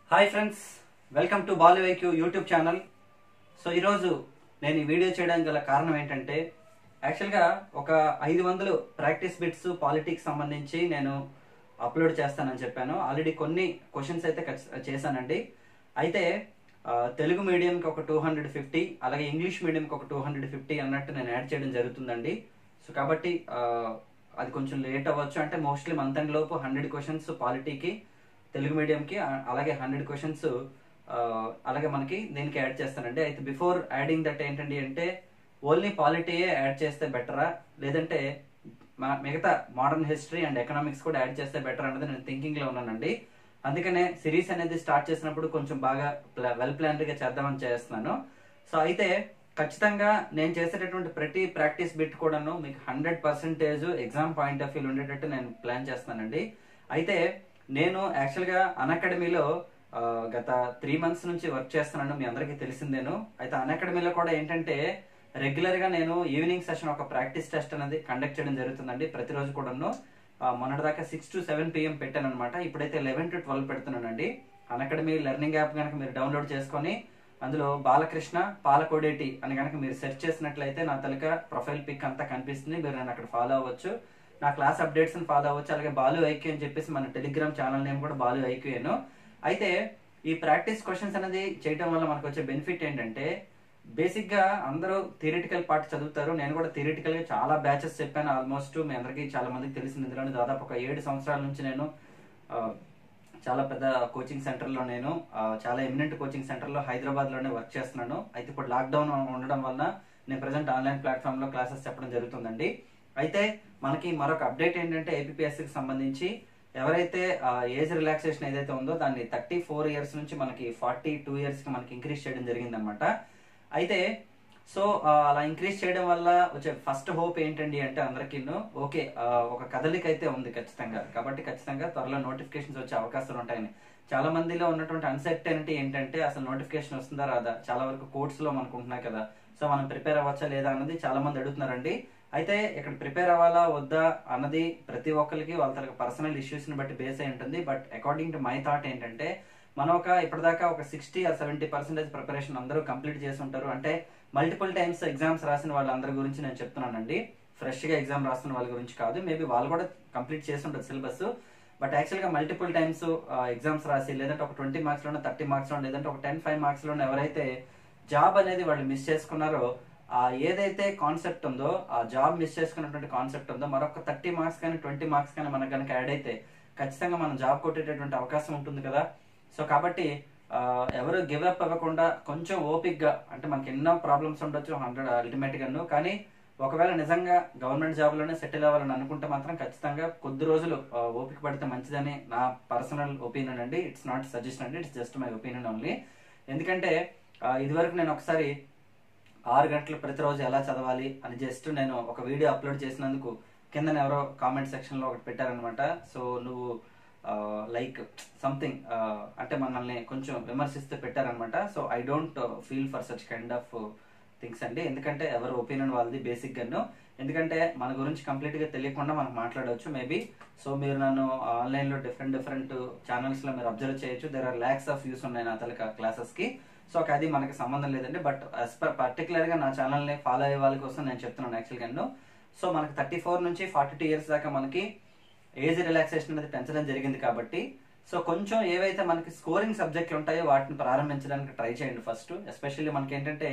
hi friends welcome to Balu IQ YouTube channel so ఈరోజు నేను ఈ వీడియో చేయడానికి గల కారణం ఏంటంటే యాక్చువల్గా ఒక ఐదు వందలు ప్రాక్టీస్ బిట్స్ పాలిటిక్స్ సంబంధించి నేను అప్లోడ్ చేస్తానని చెప్పాను ఆల్రెడీ కొన్ని క్వశ్చన్స్ అయితే ఖచ్చి- చేశానండి అయితే ఆ, తెలుగు మీడియంకి ఒక టూ హండ్రెడ్ ఫిఫ్టీ అలాగే ఇంగ్లీష్ మీడియంకి ఒక టూ హండ్రెడ్ ఫిఫ్టీ అన్నట్టు నేను యాడ్ చేయడం జరుగుతుందండి సో కాబట్టి ఆ, అది కొంచెం లేట్ అవ్వచ్చు అంటే మోస్ట్లీ మంత్ ఎండ్ లోపు హండ్రెడ్ క్వశ్చన్స్ పాలిటీకి తెలుగు మీడియంకి ఆ- అలాగే హండ్రెడ్ క్వశ్చన్స్ అలాగే మనకి దీనికి యాడ్ చేస్తానండి అయితే బిఫోర్ యాడింగ్ దట్ ఏంటండి అంటే ఓన్లీ పాలిటీయే యాడ్ చేస్తే బెటరా లేదంటే మ- మిగతా మోడర్న్ హిస్టరీ అండ్ ఎకనామిక్స్ కూడా యాడ్ చేస్తే బెటర్ అనేది నేను థింకింగ్ లో ఉన్నానండి అందుకనే సిరీస్ అనేది స్టార్ట్ చేసినప్పుడు కొంచెం బాగా వెల్ ప్లాన్డ్ గా చేద్దామని చేస్తున్నాను సో అయితే ఖచ్చితంగా నేను చేసేటటువంటి ప్రతి ప్రాక్టీస్ బిట్ కూడాను మీకు hundred percentage exam point of view ఉండేటట్టు నేను ప్లాన్ చేస్తున్నానండి అయితే నేను యాక్చువల్గా అకాడమీలో గత త్రీ మంత్స్ నుంచి వర్క్ చేస్తున్నాను మీ అందరికీ తెలిసిందేను అయితే అకాడమీలో కూడా ఏంటంటే రెగ్యులర్ గా నేను ఈవినింగ్ సెషన్ ఒక ప్రాక్టీస్ టెస్ట్ అనేది కండక్ట్ చేయడం జరుగుతుందండి ప్రతిరోజు కూడాను ఆ, మొన్నటిదాకా సిక్స్ టు సెవెన్ పిఎం పెట్టాను అనమాట ఇప్పుడైతే లెవెన్ టు ట్వెల్వ్ పెడుతున్నానండి అకాడమీ లెర్నింగ్ యాప్ కనుక మీరు డౌన్లోడ్ చేసుకొని అందులో బాలకృష్ణ పాలకోడేటి అని కనుక మీరు సెర్చ్ చేసినట్లయితే నా తలక ప్రొఫైల్ పిక్ అంతా కనిపిస్తుంది మీరు నన్ను అక్కడ ఫాలో అవ్వచ్చు నా క్లాస్ అప్డేట్స్ ఫాలో అవ్వచ్చు అలాగే బాలు ఐక్యూ అని చెప్పేసి మన టెలిగ్రామ్ ఛానల్ నేమ్ కూడా బాలు ఐక్యూను అయితే ఈ ప్రాక్టీస్ క్వశ్చన్స్ అనేది చేయడం వల్ల మనకు వచ్చే బెనిఫిట్ ఏంటంటే బేసిక్ గా అందరూ థియరిటికల్ పార్ట్ చదువుతారు నేను కూడా థియరిటికల్ గా చాలా బ్యాచెస్ చెప్పాను ఆల్మోస్ట్ మీ అందరికీ చాలా మందికి తెలిసింది ఇందులోనే దాదాపు ఒక ఏడు సంవత్సరాల నుంచి నేను ఆ, చాలా పెద్ద కోచింగ్ సెంటర్ లో నేను ఆ, చాలా ఎమినెంట్ కోచింగ్ సెంటర్ లో హైదరాబాద్ లోనే వర్క్ చేస్తున్నాను అయితే ఇప్పుడు లాక్డౌన్ ఉండడం వల్ల నేను ప్రజెంట్ ఆన్లైన్ ప్లాట్ఫామ్ లో క్లాసెస్ చెప్పడం జరుగుతుందండి అయితే మనకి మరొక అప్డేట్ ఏంటంటే APPSC కి సంబంధించి ఎవరైతే ఏజ్ రిలాక్సేషన్ ఏదైతే ఉందో దాన్ని థర్టీ ఫోర్ ఇయర్స్ నుంచి మనకి ఫార్టీ టూ ఇయర్స్ కి మనకి ఇంక్రీజ్ చేయడం జరిగిందనమాట అయితే సో ఆ, అలా ఇంక్రీజ్ చేయడం వల్ల వచ్చే ఫస్ట్ హోప్ ఏంటండి అంటే అందరికీ ఓకే ఆ, ఒక కదలిక అయితే ఉంది ఖచ్చితంగా కాబట్టి ఖచ్చితంగా త్వరలో నోటిఫికేషన్స్ వచ్చే అవకాశాలు ఉంటాయని చాలా మందిలో ఉన్నటువంటి అన్సర్టనిటీ ఏంటంటే అసలు నోటిఫికేషన్ వస్తుందా రాదా చాలా వరకు కోర్ట్స్ లో మనకు ఉంటున్నాయి కదా సో మనం ప్రిపేర్ అవ్వచ్చా లేదా అన్నది చాలా మంది అడుగుతున్నారండి అయితే ఇక్కడ ప్రిపేర్ అవ్వాలా వద్దా అన్నది ప్రతి ఒక్కరికి వాళ్ళ తన పర్సనల్ ఇష్యూస్ ని బట్టి బేస్ అయి ఉంటుంది but according to my thought ఏంటంటే మనం ఒక ఇప్పటిదాకా ఒక sixty or seventy percentage preparation అందరూ కంప్లీట్ చేసి ఉంటారు అంటే మల్టిపుల్ టైమ్స్ ఎగ్జామ్స్ రాసిన వాళ్ళందరి గురించి నేను చెప్తున్నానండి ఫ్రెష్ గా ఎగ్జామ్ రాస్తున్న వాళ్ళ గురించి కాదు మేబీ వాళ్ళు కూడా కంప్లీట్ చేసి ఉంటుంది సిలబస్ బట్ యాక్చువల్ గా మల్టిపుల్ టైమ్స్ ఎగ్జామ్స్ రాసి లేదంటే ఒక ట్వంటీ మార్క్స్ లోనే థర్టీ మార్క్స్ లో లేదంటే ఒక టెన్ ఫైవ్ మార్క్స్ లోనే ఎవరైతే జాబ్ అనేది వాళ్ళు మిస్ చేసుకున్నారో ఆ ఏదైతే కాన్సెప్ట్ ఉందో ఆ జాబ్ మిస్ చేసుకున్నటువంటి కాన్సెప్ట్ ఉందో మరొక థర్టీ మార్క్స్ కానీ ట్వంటీ మార్క్స్ కానీ మనకు కనుక యాడ్ అయితే ఖచ్చితంగా మనం జాబ్ కొట్టేటటువంటి అవకాశం ఉంటుంది కదా సో కాబట్టి ఆ, ఎవరు గివ్ అప్ అవ్వకుండా కొంచెం ఓపిక్ గా అంటే మనకి ఎన్నో ప్రాబ్లమ్స్ ఉండొచ్చు హండ్రెడ్ అల్టిమేట్ గాను కానీ ఒకవేళ నిజంగా గవర్నమెంట్ జాబ్ లోనే సెటిల్ అవ్వాలని అనుకుంటే మాత్రం ఖచ్చితంగా కొద్ది రోజులు ఆ, ఓపిక పడితే మంచిదని నా పర్సనల్ ఒపీనియన్ అండి ఇట్స్ నాట్ సజెషన్ అండి it's just my opinion only ఎందుకంటే ఆ, ఇదివరకు నేను ఒకసారి ఆరు గంటలు ప్రతిరోజు ఎలా చదవాలి అని జస్ట్ నేను ఒక వీడియో అప్లోడ్ చేసినందుకు కింద ఎవరో కామెంట్ సెక్షన్ లో ఒకటి పెట్టారనమాట సో నువ్వు లైక్ సంథింగ్ అంటే మనల్ని కొంచెం విమర్శిస్తూ పెట్టారనమాట so I don't feel for such kind of things అండి ఎందుకంటే ఎవరి ఒపీనియన్ వాళ్ళది బేసిక్ గాను ఎందుకంటే మన గురించి కంప్లీట్ గా తెలియకుండా మనం మాట్లాడవచ్చు మేబీ సో మీరు నన్ను ఆన్లైన్ లో డిఫరెంట్ డిఫరెంట్ ఛానల్స్ లో మీరు అబ్జర్వ్ చేయొచ్చు there are lacks of views ఉన్నాయి నా తలక క్లాసెస్ కి సో అది మనకి సంబంధం లేదండి బట్ పర్టికులర్ గా నా ఛానల్ ని ఫాలో అయ్యే వాళ్ళ కోసం నేను చెప్తున్నాను యాక్చువల్ గా సో మనకి థర్టీ ఫోర్ నుంచి ఫార్టీ టూ ఇయర్స్ దాకా మనకి ఏజ్ రిలాక్సేషన్ అనేది పెంచడం జరిగింది కాబట్టి సో కొంచెం ఏవైతే మనకి స్కోరింగ్ సబ్జెక్టులు ఉంటాయో వాటిని ప్రారంభించడానికి ట్రై చేయండి ఫస్ట్ ఎస్పెషల్లీ మనకి ఏంటంటే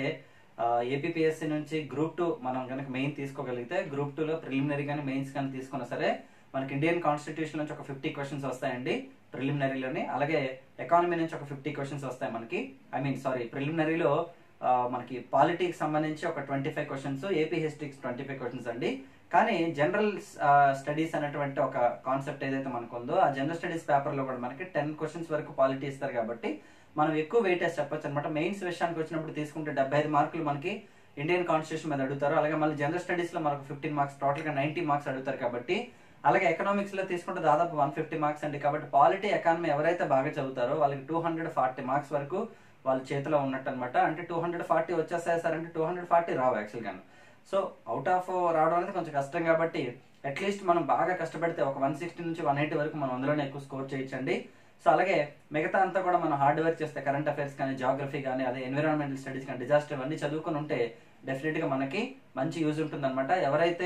ఏపీఎస్సి నుంచి గ్రూప్ టూ మనం కనుక మెయిన్ తీసుకోగలిగితే గ్రూప్ టూలో ప్రిలిమినరీ కానీ మెయిన్స్ కానీ తీసుకున్నా సరే మనకి ఇండియన్ కాన్స్టిట్యూషన్ నుంచి ఒక ఫిఫ్టీ క్వశ్చన్స్ వస్తాయండి ప్రిలిమినరీలోని అలాగే ఎకానమీ నుంచి ఒక ఫిఫ్టీ క్వశ్చన్స్ వస్తాయి మనకి ఐ మీన్ సారీ ప్రిలిమినరీలో మనకి పాలిటిక్స్ సంబంధించి ఒక twenty five questions AP histories twenty five questions అండి కానీ జనరల్ స్టడీస్ అనేటువంటి ఒక కాన్సెప్ట్ ఏదైతే మనకు ఉందో ఆ జనరల్ స్టడీస్ పేపర్ లో కూడా మనకి టెన్ క్వశ్చన్స్ వరకు పాలిటీ ఇస్తారు కాబట్టి మనం ఎక్కువ వెయిటేజ్ చెప్పొచ్చు అనమాట మెయిన్స్ విషయానికి వచ్చినప్పుడు తీసుకుంటే డెబ్బై ఐదు మార్కులు మనకి ఇండియన్ కాన్స్టిట్యూషన్ మీద అడుగుతారు అలాగే మళ్ళీ జనరల్ స్టడీస్ లో మనకు ఫిఫ్టీన్ మార్క్స్ టోటల్ గా నైన్టీ మార్క్స్ అడుగుతారు కాబట్టి అలాగే ఎకనామిక్స్ లో తీసుకుంటే దాదాపు వన్ ఫిఫ్టీ మార్క్స్ అండి కాబట్టి పాలిటీ ఎకానమీ ఎవరైతే బాగా చదువుతారో వాళ్ళకి టూ హండ్రెడ్ ఫార్టీ మార్క్స్ వరకు వాళ్ళ చేతిలో ఉన్నట్టు అనమాట అంటే టూ హండ్రెడ్ ఫార్టీ వచ్చేస్తాయి సార్ అంటే టూ హండ్రెడ్ ఫార్టీ రావు యాక్చువల్ గాను సో అవుట్ ఆఫ్ రావడం అనేది కొంచెం కష్టం కాబట్టి అట్లీస్ట్ మనం బాగా కష్టపడితే ఒక వన్ సిక్స్టీ నుంచి వన్ ఎయిటీ వరకు మనం అందులోనే ఎక్కువ స్కోర్ చేయొచ్చండి సో అలాగే మిగతా అంతా కూడా మనం హార్డ్ వర్క్ చేస్తే కరెంట్ అఫైర్స్ కానీ జాగ్రఫీ కానీ అదే ఎన్విరాన్మెంటల్ స్టడీస్ కానీ డిజాస్టర్ ఇవన్నీ చదువుకుని ఉంటే డెఫినెట్ గా మనకి మంచి యూజ్ ఉంటుంది అనమాట ఎవరైతే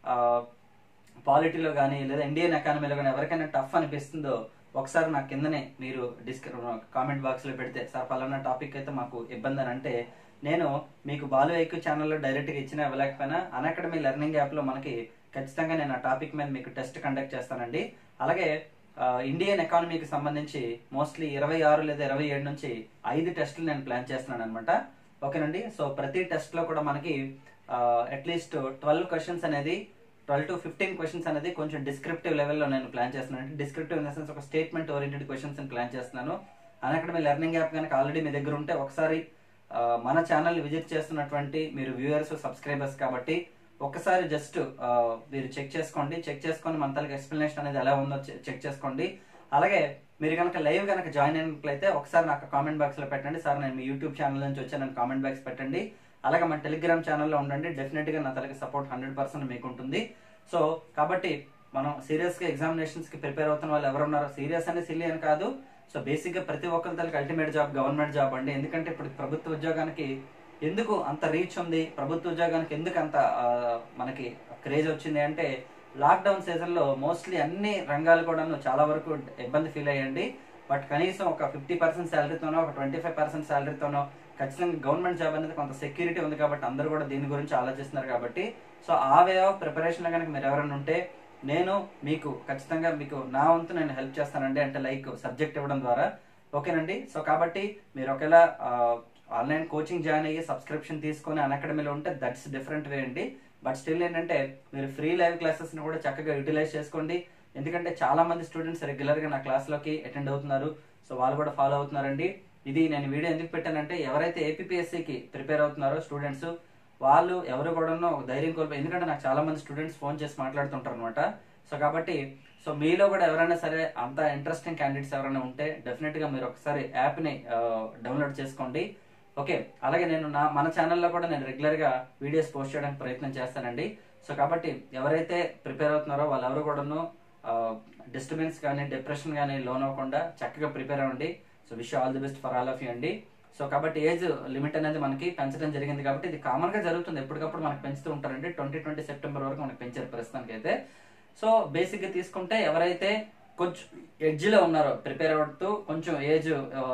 పాలిటీలో కానీ లేదా ఇండియన్ ఎకానమీలో కానీ ఎవరికైనా టఫ్ అనిపిస్తుందో ఒకసారి నా కిందనే మీరు డిస్క్రి కామెంట్ బాక్స్ లో పెడితే సార్ పలానా టాపిక్ అయితే మాకు ఇబ్బంది అని అంటే నేను మీకు బాలు ఐక్యూ ఛానల్లో డైరెక్ట్గా ఇచ్చినా ఇవ్వలేకపోయినా అకాడమీ లెర్నింగ్ యాప్లో మనకి ఖచ్చితంగా నేను ఆ టాపిక్ మీద మీకు టెస్ట్ కండక్ట్ చేస్తానండి అలాగే ఆ, ఇండియన్ ఎకానమీకి సంబంధించి మోస్ట్లీ ఇరవై ఆరు లేదా ఇరవై ఏడు నుంచి ఐదు టెస్టులు నేను ప్లాన్ చేస్తున్నాను అనమాట ఓకేనండి సో ప్రతి టెస్ట్ లో కూడా మనకి అట్లీస్ట్ ట్వెల్వ్ క్వశ్చన్స్ అనేది ట్వెల్వ్ టు ఫిఫ్టీన్ క్వశ్చన్స్ అనేది కొంచెం డిస్క్రిప్టివ్ లెవెల్లో నేను ప్లాన్ చేస్తున్నాను డిస్క్రిప్టివ్ ఇన్ ద సెన్స్ ఒక స్టేట్మెంట్ ఓరియంటెడ్ క్వశ్చన్స్ ప్లాన్ చేస్తున్నాను అకాడమీ లెర్నింగ్ యాప్ కనుక ఆల్రెడీ మీ దగ్గర ఉంటే ఒకసారి ఆ, మన ఛానల్ విజిట్ చేస్తున్నటువంటి మీరు వ్యూయర్స్ సబ్స్క్రైబర్స్ కాబట్టి ఒక్కసారి జస్ట్ మీరు చెక్ చేసుకోండి చెక్ చేసుకొని మన తలకి ఎక్స్ప్లెనేషన్ అనేది ఎలా ఉందో చెక్ చేసుకోండి అలాగే మీరు కనుక లైవ్ కనుక జాయిన్ అయినట్లయితే ఒకసారి నాకు కామెంట్ బాక్స్ లో పెట్టండి సార్ నేను మీ యూట్యూబ్ ఛానల్ నుంచి వచ్చాను కామెంట్ బాక్స్ పెట్టండి అలాగే మన టెలిగ్రామ్ ఛానల్లో ఉండండి డెఫినెట్ గా నా తలకి సపోర్ట్ హండ్రెడ్ పర్సెంట్ మీకు ఉంటుంది సో కాబట్టి మనం సీరియస్ గా ఎగ్జామినేషన్స్ కి ప్రిపేర్ అవుతున్న వాళ్ళు ఎవరు ఉన్నారో సీరియస్ అని సిల్లీ అని కాదు సో బేసిక్ గా ప్రతి ఒక్కరి తలకి అల్టిమేట్ జాబ్ గవర్నమెంట్ జాబ్ అండి ఎందుకంటే ఇప్పుడు ప్రభుత్వ ఉద్యోగానికి ఎందుకు అంత రీచ్ ఉంది ప్రభుత్వ ఉద్యోగానికి ఎందుకు అంత ఆ, మనకి క్రేజ్ వచ్చింది అంటే లాక్డౌన్ సీజన్ లో మోస్ట్లీ అన్ని రంగాలు కూడాను చాలా వరకు ఇబ్బంది ఫీల్ అయ్యండి బట్ కనీసం ఒక ఫిఫ్టీ పర్సెంట్ శాలరీతోనో ఒక ట్వంటీ ఫైవ్ పర్సెంట్ శాలరీతోనో ఖచ్చితంగా గవర్నమెంట్ జాబ్ అనేది కొంత సెక్యూరిటీ ఉంది కాబట్టి అందరూ కూడా దీని గురించి ఆలోచిస్తున్నారు కాబట్టి సో ఆ వే ఆఫ్ ప్రిపరేషన్ లో కనుక మీరు ఎవరైనా ఉంటే నేను మీకు ఖచ్చితంగా మీకు నా వంతు నేను హెల్ప్ చేస్తానండి అంటే లైక్ సబ్జెక్ట్ ఇవ్వడం ద్వారా ఓకేనండి సో కాబట్టి మీరు ఒకవేళ ఆన్లైన్ కోచింగ్ జాయిన్ అయ్యి సబ్స్క్రిప్షన్ తీసుకొని అకాడమీలో ఉంటే దట్స్ డిఫరెంట్ వే అండి బట్ స్టిల్ ఏంటంటే మీరు ఫ్రీ లైవ్ క్లాసెస్ ని కూడా చక్కగా యూటిలైజ్ చేసుకోండి ఎందుకంటే చాలా మంది స్టూడెంట్స్ రెగ్యులర్ గా నా క్లాస్ లోకి అటెండ్ అవుతున్నారు సో వాళ్ళు కూడా ఫాలో అవుతున్నారండి ఇది నేను వీడియో ఎందుకు పెట్టానంటే ఎవరైతే APPSC కి ప్రిపేర్ అవుతున్నారో స్టూడెంట్స్ వాళ్ళు ఎవరు కూడా ఒక ధైర్యం కోల్పోయి ఎందుకంటే నాకు చాలా మంది స్టూడెంట్స్ ఫోన్ చేసి మాట్లాడుతుంటారు అనమాట సో కాబట్టి సో మీలో కూడా ఎవరైనా సరే అంత ఇంట్రెస్టింగ్ క్యాండిడేట్స్ ఎవరైనా ఉంటే డెఫినెట్ గా మీరు ఒకసారి యాప్ ని డౌన్లోడ్ చేసుకోండి ఓకే అలాగే నేను నా మన ఛానల్లో కూడా నేను రెగ్యులర్ గా వీడియోస్ పోస్ట్ చేయడానికి ప్రయత్నం చేస్తానండి సో కాబట్టి ఎవరైతే ప్రిపేర్ అవుతున్నారో వాళ్ళెవరు కూడాను డిస్టర్బెన్స్ కానీ డిప్రెషన్ కానీ లోన్ అవ్వకుండా చక్కగా ప్రిపేర్ అవ్వండి so wish all the best for all of you అండి సో కాబట్టి ఏజ్ లిమిట్ అనేది మనకి పెంచడం జరిగింది కాబట్టి ఇది కామన్ గా జరుగుతుంది ఎప్పటికప్పుడు మనకి పెంచుతూ ఉంటారండి ట్వంటీ ట్వంటీ సెప్టెంబర్ వరకు మనకి పెంచారు ప్రస్తుతానికి అయితే సో బేసిక్ గా తీసుకుంటే ఎవరైతే కొంచెం ఎడ్జ్ లో ఉన్నారో ప్రిపేర్ అవుతూ కొంచెం ఏజ్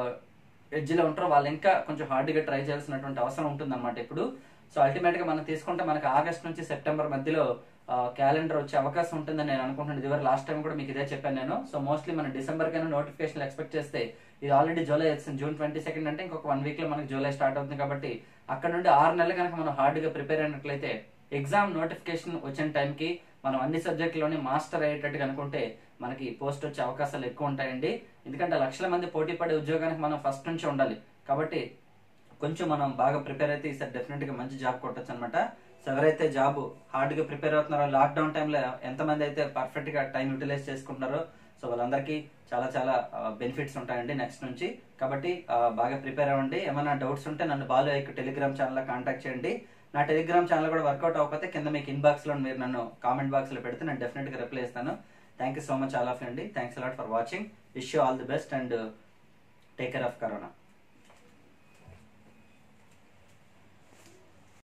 ఎడ్జ్ లో ఉంటారో వాళ్ళు ఇంకా కొంచెం హార్డ్ గా ట్రై చేయాల్సినటువంటి అవసరం ఉంటుంది అనమాట ఇప్పుడు సో అల్టిమేట్ గా మనం తీసుకుంటే మనకి ఆగస్ట్ నుంచి సెప్టెంబర్ మధ్యలో క్యాలెండర్ వచ్చే అవకాశం ఉంటుందని నేను అనుకుంటున్నాను ఇదివరకు లాస్ట్ టైం కూడా మీకు ఇదే చెప్పాను నేను సో మోస్ట్లీ మనం డిసెంబర్ కైనా నోటిఫికేషన్ ఎక్స్పెక్ట్ చేస్తే ఇది ఆల్రెడీ జూలై వచ్చింది జూన్ ట్వంటీ సెకండ్ అంటే ఇంకొక వన్ వీక్ లో మనకి జూలై స్టార్ట్ అవుతుంది కాబట్టి అక్కడ నుండి ఆరు నెలలు కనుక మనం హార్డ్ గా ప్రిపేర్ అయినట్లయితే ఎగ్జామ్ నోటిఫికేషన్ వచ్చిన టైంకి మనం అన్ని సబ్జెక్టులోని మాస్టర్ అయ్యేటట్టుగా అనుకుంటే మనకి పోస్ట్ వచ్చే అవకాశాలు ఎక్కువ ఉంటాయండి ఎందుకంటే లక్షల మంది పోటీ పడే ఉద్యోగానికి మనం ఫస్ట్ నుంచి ఉండాలి కాబట్టి కొంచెం మనం బాగా ప్రిపేర్ అయితే ఈసారి డెఫినెట్ గా మంచి జాబ్ కొట్టచ్చు అనమాట సో ఎవరైతే జాబ్ హార్డ్ గా ప్రిపేర్ అవుతున్నారో లాక్డౌన్ టైంలో ఎంతమంది అయితే పర్ఫెక్ట్ గా టైం యూటిలైజ్ చేసుకుంటున్నారో సో వాళ్ళందరికీ చాలా చాలా బెనిఫిట్స్ ఉంటాయండి నెక్స్ట్ నుంచి కాబట్టి ఆ, బాగా ప్రిపేర్ అవ్వండి ఏమైనా డౌట్స్ ఉంటే నన్ను Balu IQ Telegram channel contact చేయండి నా టెలిగ్రామ్ ఛానల్ కూడా వర్కౌట్ అవ్వకపోతే కింద మీకు ఇన్బాక్స్ లో మీరు నన్ను కామెంట్ బాక్స్ లో పెడితే నేను డెఫినెట్ గా రిప్లై ఇస్తాను thank you so much all of అండి thanks a lot for watching wish you all the best and take care of corona